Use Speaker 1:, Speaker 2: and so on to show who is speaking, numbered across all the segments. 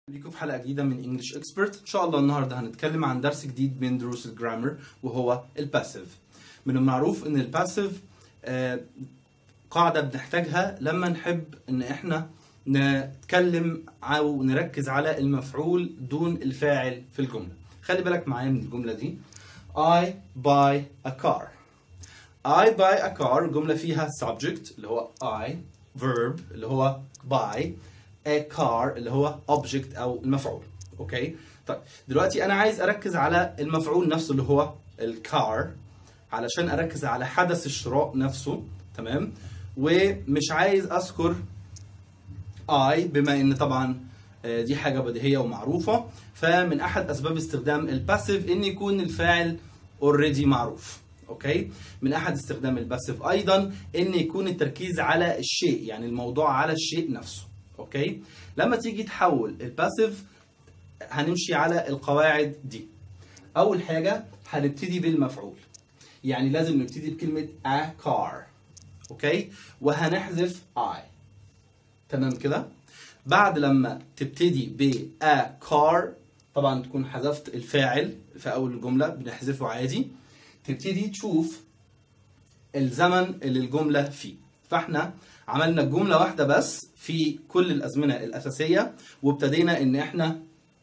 Speaker 1: بيكم في حلقه جديده من انجلش اكسبرت ان شاء الله النهارده هنتكلم عن درس جديد من دروس الجرامر وهو الباسيف من المعروف ان الباسيف آه، قاعده بنحتاجها لما نحب ان احنا نتكلم او نركز على المفعول دون الفاعل في الجمله خلي بالك معايا من الجمله دي I buy a car I buy a car جمله فيها subject اللي هو I verb اللي هو buy a car اللي هو object او المفعول اوكي طيب دلوقتي انا عايز اركز على المفعول نفسه اللي هو الكار علشان اركز على حدث الشراء نفسه تمام ومش عايز اذكر I بما ان طبعا آه، دي حاجه بديهيه ومعروفه فمن احد اسباب استخدام الباسيف ان يكون الفاعل اوريدي معروف اوكي من احد استخدام الباسيف ايضا ان يكون التركيز على الشيء يعني الموضوع على الشيء نفسه اوكي لما تيجي تحول الباسيف هنمشي على القواعد دي اول حاجه هنبتدي بالمفعول يعني لازم نبتدي بكلمه a car اوكي وهنحذف I تمام كده بعد لما تبتدي ب a car طبعا تكون حذفت الفاعل في اول الجمله بنحذفه عادي تبتدي تشوف الزمن اللي الجمله فيه فاحنا عملنا جمله واحده بس في كل الازمنه الاساسيه وابتدينا ان احنا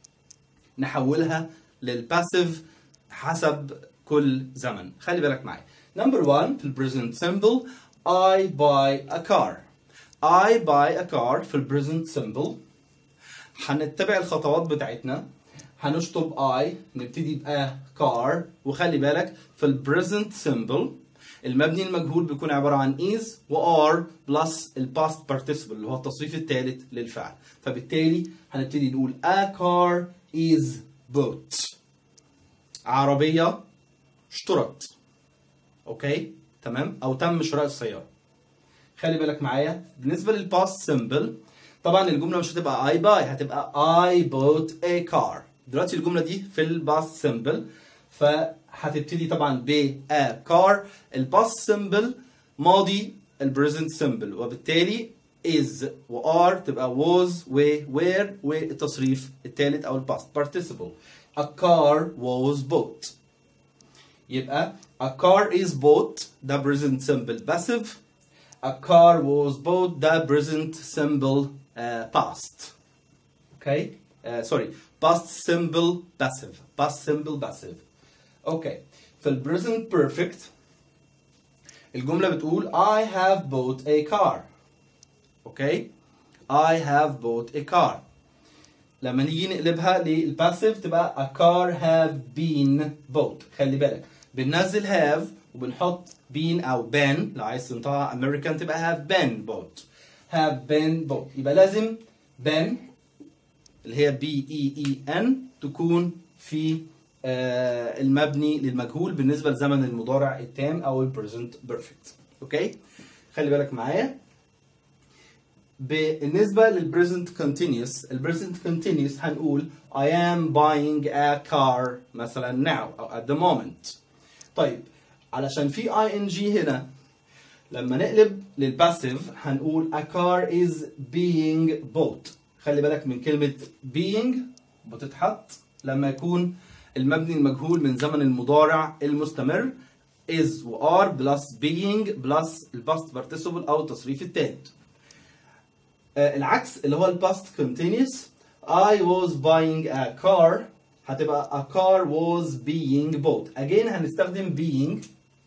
Speaker 1: نحولها للباسيف حسب كل زمن خلي بالك معايا نمبر 1 في البريزنت سيمبل I buy a car I buy a car في البريزنت سيمبل هنتبع الخطوات بتاعتنا هنشطب I نبتدي ب a car وخلي بالك في البريزنت سيمبل المبني المجهول بيكون عبارة عن is و are بلس الباست participle اللي هو التصريف الثالث للفعل فبالتالي هنبتدي نقول a car is bought عربية اشترت اوكي تمام او تم شراء السيارة خلي بالك معايا بالنسبة للباست سيمبل طبعا الجملة مش هتبقى I buy هتبقى I bought a car دلوقتي الجملة دي في الباست سيمبل فهتبتدي طبعا ب a car الباست سيمبل ماضي البريزنت سيمبل وبالتالي is و are تبقى was و were والتصريف الثالث او الباست participle a car was bought يبقى a car is bought ده present simple passive a car was bought ده present simple uh, past okay uh, sorry past simple passive past simple passive okay في ال present perfect الجملة بتقول I have bought a car okay I have bought a car لما نيجي نقلبها للباسيف تبقى a car have been bought خلي بالك بننزل have وبنحط been او been لو عايز تنطقها American تبقى have been bought have been bought يبقى لازم been اللي هي B E E N تكون في آه المبني للمجهول بالنسبة لزمن المضارع التام أو ال present perfect أوكي خلي بالك معايا بالنسبة للبريزنت continuous البريزنت continuous هنقول I am buying a car مثلا now أو at the moment طيب علشان في ing هنا لما نقلب للباسيف هنقول a car is being bought خلي بالك من كلمة being بتتحط لما يكون المبني المجهول من زمن المضارع المستمر is و are بلس being بلس الباست participle أو التصريف الثالث آه، العكس اللي هو الباست continuous I was buying a car هتبقى a car was being bought again هنستخدم being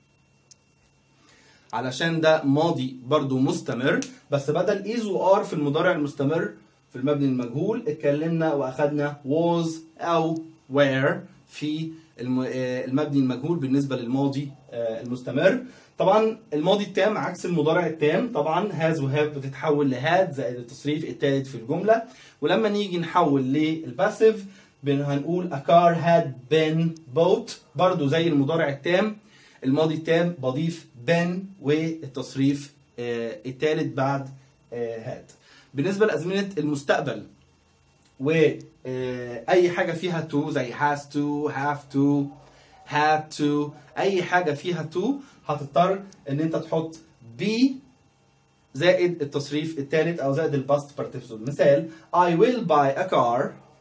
Speaker 1: علشان ده ماضي برضو مستمر بس بدل is و are في المضارع المستمر في المبني المجهول اتكلمنا واخدنا was او were في الم- آه، المبني المجهول بالنسبة للماضي آه، المستمر طبعا الماضي التام عكس المضارع التام طبعا has و have بتتحول ل had زائد التصريف الثالث في الجملة ولما نيجي نحول للباسيف بن- هنقول a car had been bought برضو زي المضارع التام الماضي التام بضيف been والتصريف آه، الثالث بعد آه، had بالنسبة لأزمنة المستقبل واي حاجه فيها to زي has to have to had to اي حاجه فيها to هتضطر ان انت تحط be زائد التصريف الثالث او زائد الباست participle مثال I will buy a car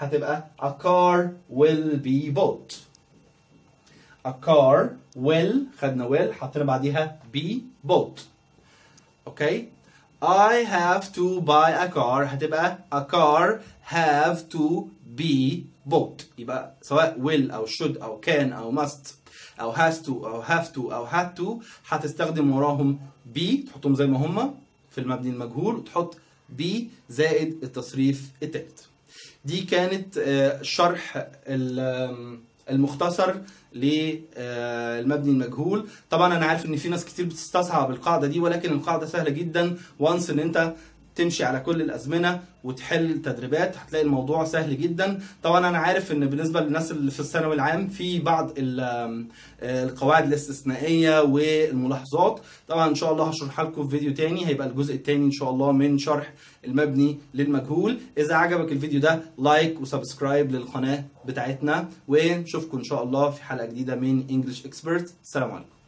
Speaker 1: هتبقى a car will be bought a car will خدنا will حطينا بعديها be bought اوكي I have to buy a car هتبقى a car have to be bought يبقى سواء will او should او can او must او has to او have to او had to هتستخدم وراهم be تحطهم زي ما هما في المبني المجهول وتحط be زائد التصريف التالت دي كانت آه، شرح ال- آم، المختصر للمبني المجهول طبعا انا عارف ان في ناس كتير بتستصعب القاعده دي ولكن القاعده سهله جدا وانس ان انت تمشي على كل الازمنه وتحل تدريبات هتلاقي الموضوع سهل جدا طبعا انا عارف ان بالنسبه للناس اللي في الثانوي العام في بعض ال- آم، آه، القواعد الاستثنائيه والملاحظات طبعا ان شاء الله هشرحها لكم في فيديو تاني هيبقى الجزء التاني ان شاء الله من شرح المبني للمجهول اذا عجبك الفيديو ده لايك وسبسكرايب للقناه بتاعتنا ونشوفكم ان شاء الله في حلقه جديده من انجلش اكسبرت السلام عليكم